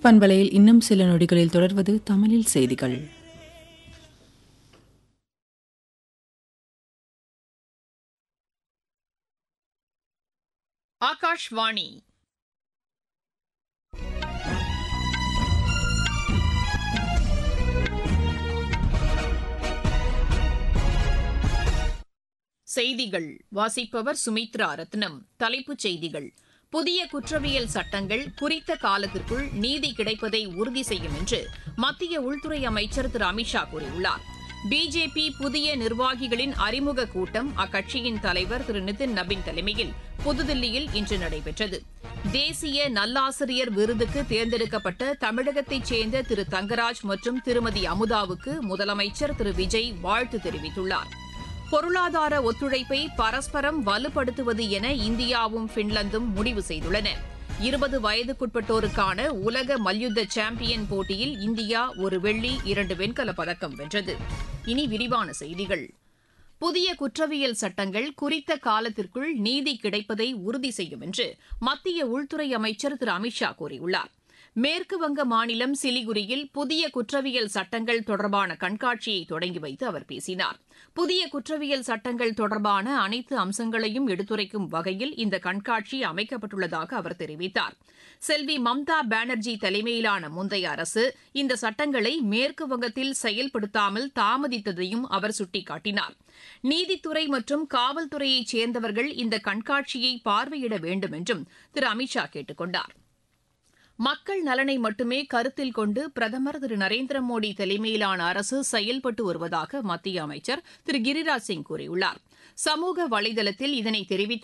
பண்பலையில் இன்னும் சில நொடிகளில் தொடர்வது தமிழில் செய்திகள் ஆகாஷ்வாணி செய்திகள் வாசிப்பவர் சுமித்ரா ரத்னம் தலைப்புச் செய்திகள் புதிய குற்றவியல் சட்டங்கள் குறித்த காலத்திற்குள் நீதி கிடைப்பதை உறுதி செய்யும் என்று மத்திய உள்துறை அமைச்சர் திரு அமித்ஷா கூறியுள்ளார் பிஜேபி புதிய நிர்வாகிகளின் அறிமுக கூட்டம் அக்கட்சியின் தலைவர் திரு நிதின் நபின் தலைமையில் புதுதில்லியில் இன்று நடைபெற்றது தேசிய நல்லாசிரியர் விருதுக்கு தேர்ந்தெடுக்கப்பட்ட தமிழகத்தைச் சேர்ந்த திரு தங்கராஜ் மற்றும் திருமதி அமுதாவுக்கு முதலமைச்சர் திரு விஜய் வாழ்த்து தெரிவித்துள்ளார் பொருளாதார ஒத்துழைப்பை பரஸ்பரம் வலுப்படுத்துவது என இந்தியாவும் பின்லாந்தும் முடிவு செய்துள்ளன இருபது வயதுக்குட்பட்டோருக்கான உலக மல்யுத்த சாம்பியன் போட்டியில் இந்தியா ஒரு வெள்ளி இரண்டு வெண்கலப் பதக்கம் வென்றது இனி விரிவான செய்திகள் புதிய குற்றவியல் சட்டங்கள் குறித்த காலத்திற்குள் நீதி கிடைப்பதை உறுதி செய்யும் என்று மத்திய உள்துறை அமைச்சர் திரு அமித்ஷா கூறியுள்ளார் மேற்கு வங்க மாநிலம் சிலிகுரியில் புதிய குற்றவியல் சட்டங்கள் தொடர்பான கண்காட்சியை தொடங்கி வைத்து அவர் பேசினார் புதிய குற்றவியல் சட்டங்கள் தொடர்பான அனைத்து அம்சங்களையும் எடுத்துரைக்கும் வகையில் இந்த கண்காட்சி அமைக்கப்பட்டுள்ளதாக அவர் தெரிவித்தார் செல்வி மம்தா பானர்ஜி தலைமையிலான முந்தைய அரசு இந்த சட்டங்களை மேற்கு வங்கத்தில் செயல்படுத்தாமல் தாமதித்ததையும் அவர் சுட்டிக்காட்டினார் நீதித்துறை மற்றும் காவல்துறையைச் சேர்ந்தவர்கள் இந்த கண்காட்சியை பார்வையிட வேண்டும் என்றும் திரு அமித்ஷா கேட்டுக் கொண்டாா் மக்கள் நலனை மட்டுமே கருத்தில் கொண்டு பிரதமர் திரு நரேந்திர மோடி தலைமையிலான அரசு செயல்பட்டு வருவதாக மத்திய அமைச்சர் திரு கிரிராஜ் சிங் கூறியுள்ளார் சமூக வலைதளத்தில் இதனை தெரிவித்துள்ள